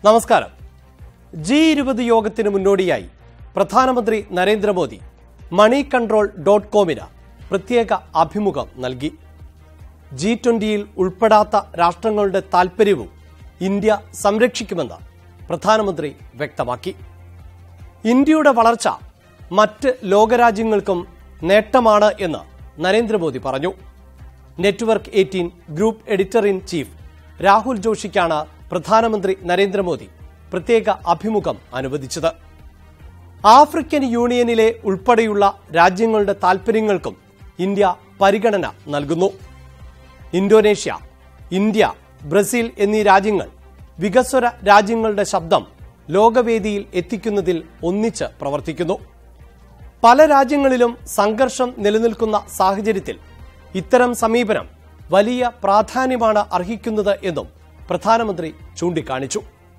നമസ്കാരം ജി ഇരുപത് യോഗത്തിന് മുന്നോടിയായി പ്രധാനമന്ത്രി നരേന്ദ്രമോദി മണി കൺട്രോൾ ഡോട്ട് കോമിന് പ്രത്യേക അഭിമുഖം നൽകി ജി ട്വന്റിയിൽ ഉൾപ്പെടാത്ത രാഷ്ട്രങ്ങളുടെ താൽപര്യവും ഇന്ത്യ സംരക്ഷിക്കുമെന്ന് പ്രധാനമന്ത്രി വ്യക്തമാക്കി ഇന്ത്യയുടെ വളർച്ച മറ്റ് ലോകരാജ്യങ്ങൾക്കും നേട്ടമാണ് എന്ന് നരേന്ദ്രമോദി പറഞ്ഞു network eighteen group editor in chief Rahul ജോഷിക്കാണ് പ്രധാനമന്ത്രി നരേന്ദ്രമോദി പ്രത്യേക അഭിമുഖം അനുവദിച്ചത് ആഫ്രിക്കൻ യൂണിയനിലെ ഉൾപ്പെടെയുള്ള രാജ്യങ്ങളുടെ താൽപര്യങ്ങൾക്കും ഇന്ത്യ പരിഗണന നൽകുന്നു ഇന്തോനേഷ്യ ഇന്ത്യ ബ്രസീൽ എന്നീ രാജ്യങ്ങൾ വികസ്വര രാജ്യങ്ങളുടെ ശബ്ദം ലോകവേദിയിൽ എത്തിക്കുന്നതിൽ ഒന്നിച്ച് പ്രവർത്തിക്കുന്നു പല രാജ്യങ്ങളിലും സംഘർഷം നിലനിൽക്കുന്ന സാഹചര്യത്തിൽ ഇത്തരം സമീപനം വലിയ പ്രാധാന്യമാണ് അർഹിക്കുന്നത് എന്നും പ്രധാനമന്ത്രി ചൂണ്ടിക്കാണിച്ചു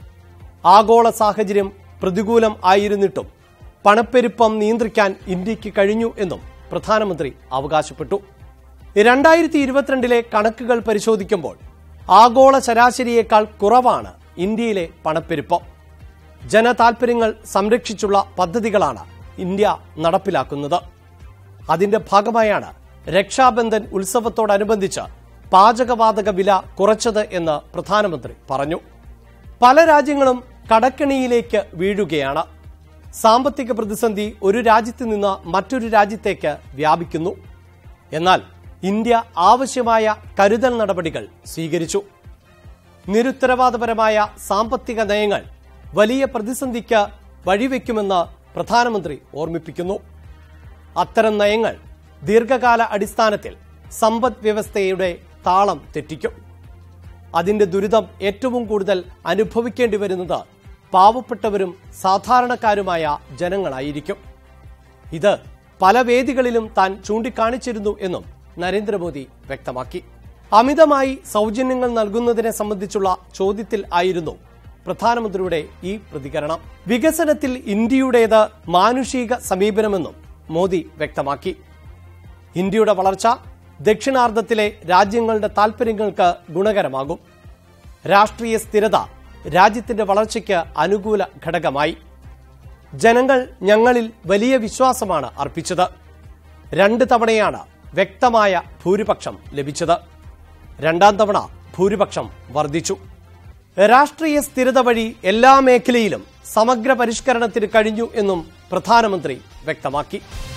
ആഗോള സാഹചര്യം പ്രതികൂലം ആയിരുന്നിട്ടും പണപ്പെരുപ്പം നിയന്ത്രിക്കാൻ ഇന്ത്യക്ക് കഴിഞ്ഞു എന്നും പ്രധാനമന്ത്രി അവകാശപ്പെട്ടു രണ്ടായിരത്തി ഇരുപത്തിരണ്ടിലെ കണക്കുകൾ പരിശോധിക്കുമ്പോൾ ആഗോള ശരാശരിയേക്കാൾ കുറവാണ് ഇന്ത്യയിലെ പണപ്പെരുപ്പം ജനതാൽപര്യങ്ങൾ സംരക്ഷിച്ചുള്ള പദ്ധതികളാണ് ഇന്ത്യ നടപ്പിലാക്കുന്നത് അതിന്റെ ഭാഗമായാണ് രക്ഷാബന്ധൻ ഉത്സവത്തോടനുബന്ധിച്ച് പാചകവാതക വില കുറച്ചത് എന്ന് പ്രധാനമന്ത്രി പറഞ്ഞു പല രാജ്യങ്ങളും കടക്കണിയിലേക്ക് വീഴുകയാണ് സാമ്പത്തിക പ്രതിസന്ധി ഒരു രാജ്യത്ത് നിന്ന് മറ്റൊരു രാജ്യത്തേക്ക് വ്യാപിക്കുന്നു എന്നാൽ ഇന്ത്യ ആവശ്യമായ കരുതൽ നടപടികൾ സ്വീകരിച്ചു നിരുത്തരവാദപരമായ സാമ്പത്തിക നയങ്ങൾ വലിയ പ്രതിസന്ധിക്ക് വഴിവെക്കുമെന്ന് പ്രധാനമന്ത്രി ഓർമ്മിപ്പിക്കുന്നു അത്തരം നയങ്ങൾ ദീർഘകാല അടിസ്ഥാനത്തിൽ സമ്പദ് വ്യവസ്ഥയുടെ താളം തെറ്റിക്കും അതിന്റെ ദുരിതം ഏറ്റവും കൂടുതൽ അനുഭവിക്കേണ്ടി വരുന്നത് പാവപ്പെട്ടവരും സാധാരണക്കാരുമായ ജനങ്ങളായിരിക്കും ഇത് പല വേദികളിലും താൻ ചൂണ്ടിക്കാണിച്ചിരുന്നു എന്നും നരേന്ദ്രമോദി വ്യക്തമാക്കി അമിതമായി സൗജന്യങ്ങൾ നൽകുന്നതിനെ സംബന്ധിച്ചുള്ള ചോദ്യത്തിൽ ആയിരുന്നു പ്രധാനമന്ത്രിയുടെ ഈ പ്രതികരണം വികസനത്തിൽ ഇന്ത്യയുടേത് മാനുഷിക സമീപനമെന്നും മോദി വ്യക്തമാക്കി ഇന്ത്യയുടെ വളർച്ച ദക്ഷിണാർദ്ധത്തിലെ രാജ്യങ്ങളുടെ താൽപര്യങ്ങൾക്ക് ഗുണകരമാകും രാഷ്ട്രീയ സ്ഥിരത രാജ്യത്തിന്റെ വളർച്ചയ്ക്ക് അനുകൂല ഘടകമായി ജനങ്ങൾ ഞങ്ങളിൽ വലിയ വിശ്വാസമാണ് അർപ്പിച്ചത് രണ്ട് തവണയാണ് വ്യക്തമായ ഭൂരിപക്ഷം ലഭിച്ചത് രണ്ടാം തവണ ഭൂരിപക്ഷം വർദ്ധിച്ചു രാഷ്ട്രീയ സ്ഥിരത വഴി എല്ലാ മേഖലയിലും സമഗ്ര പരിഷ്കരണത്തിന് കഴിഞ്ഞു എന്നും പ്രധാനമന്ത്രി വ്യക്തമാക്കി